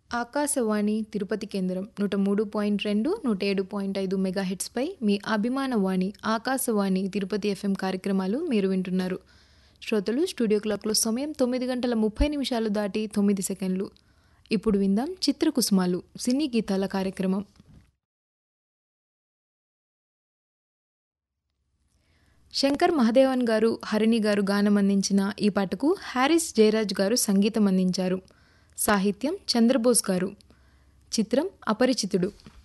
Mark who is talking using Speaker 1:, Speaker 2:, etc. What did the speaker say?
Speaker 1: ఆకాశవాణి తిరుపతి కేంద్రం నూట మూడు పాయింట్ రెండు నూట ఏడు పాయింట్ ఐదు మెగాహెట్స్పై మీ అభిమాన వాణి ఆకాశవాణి తిరుపతి ఎఫ్ఎం కార్యక్రమాలు మీరు వింటున్నారు శ్రోతలు స్టూడియో క్లాక్లో సమయం తొమ్మిది గంటల ముప్పై నిమిషాలు దాటి తొమ్మిది సెకండ్లు ఇప్పుడు విందాం చిత్రకుసుమాలు సినీ గీతాల కార్యక్రమం శంకర్ మహదేవన్ గారు హరిణి గారు గానం అందించిన ఈ పాటకు హ్యారిస్ జయరాజ్ గారు సంగీతం అందించారు సాహిత్యం చంద్రబోస్ గారు చిత్రం అపరిచితుడు